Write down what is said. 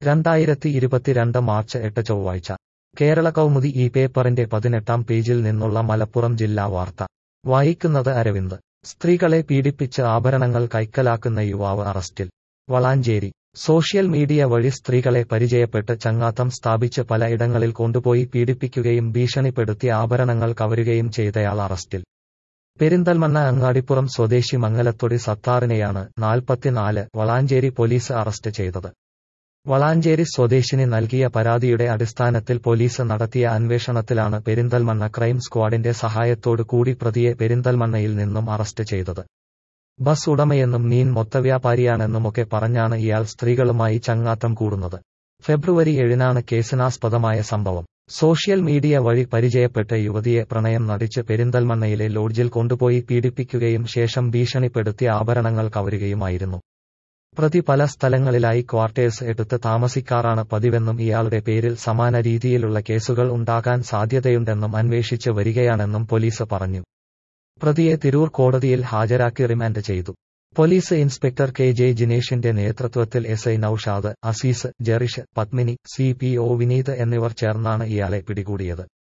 രണ്ടായിരത്തി ഇരുപത്തിരണ്ട് മാർച്ച് എട്ട് ചൊവ്വാഴ്ച കേരള കൗമുദി ഈ പേപ്പറിന്റെ പതിനെട്ടാം പേജിൽ നിന്നുള്ള മലപ്പുറം ജില്ലാ വാർത്ത വായിക്കുന്നത് അരവിന്ദ് സ്ത്രീകളെ പീഡിപ്പിച്ച് ആഭരണങ്ങൾ കൈക്കലാക്കുന്ന യുവാവ് അറസ്റ്റിൽ വളാഞ്ചേരി സോഷ്യൽ മീഡിയ വഴി സ്ത്രീകളെ പരിചയപ്പെട്ട് ചങ്ങാത്തം സ്ഥാപിച്ച് പലയിടങ്ങളിൽ കൊണ്ടുപോയി പീഡിപ്പിക്കുകയും ഭീഷണിപ്പെടുത്തി ആഭരണങ്ങൾ കവരുകയും ചെയ്തയാൾ അറസ്റ്റിൽ പെരിന്തൽമണ്ണ അങ്ങാടിപ്പുറം സ്വദേശി മംഗലത്തൊടി സത്താറിനെയാണ് നാൽപ്പത്തിനാല് വളാഞ്ചേരി പോലീസ് അറസ്റ്റ് ചെയ്തത് വളാഞ്ചേരി സ്വദേശിനി നൽകിയ പരാതിയുടെ അടിസ്ഥാനത്തിൽ പോലീസ് നടത്തിയ അന്വേഷണത്തിലാണ് പെരിന്തൽമണ്ണ ക്രൈം സ്ക്വാഡിന്റെ സഹായത്തോടു കൂടി പ്രതിയെ പെരിന്തൽമണ്ണയിൽ നിന്നും അറസ്റ്റ് ചെയ്തത് ബസ് ഉടമയെന്നും മീൻ മൊത്തവ്യാപാരിയാണെന്നുമൊക്കെ പറഞ്ഞാണ് ഇയാൾ സ്ത്രീകളുമായി ചങ്ങാത്തം കൂടുന്നത് ഫെബ്രുവരി ഏഴിനാണ് കേസിനാസ്പദമായ സംഭവം സോഷ്യൽ മീഡിയ വഴി പരിചയപ്പെട്ട യുവതിയെ പ്രണയം നടിച്ച് പെരിന്തൽമണ്ണയിലെ ലോഡ്ജിൽ കൊണ്ടുപോയി പീഡിപ്പിക്കുകയും ശേഷം ഭീഷണിപ്പെടുത്തി ആഭരണങ്ങൾ കവരുകയുമായിരുന്നു പ്രതി പല സ്ഥലങ്ങളിലായി ക്വാർട്ടേഴ്സ് എടുത്ത് താമസിക്കാറാണ് പതിവെന്നും ഇയാളുടെ പേരിൽ സമാന രീതിയിലുള്ള കേസുകൾ ഉണ്ടാകാൻ സാധ്യതയുണ്ടെന്നും അന്വേഷിച്ച് വരികയാണെന്നും പോലീസ് പറഞ്ഞു പ്രതിയെ തിരൂർ കോടതിയിൽ ഹാജരാക്കി റിമാൻഡ് ചെയ്തു പോലീസ് ഇൻസ്പെക്ടർ കെ ജെ ജിനേഷിന്റെ നേതൃത്വത്തിൽ S I Noushad Azeez Jerish Padmini C P O Vineeth എന്നിവർ ചേർന്നാണ് ഇയാളെ പിടികൂടിയത്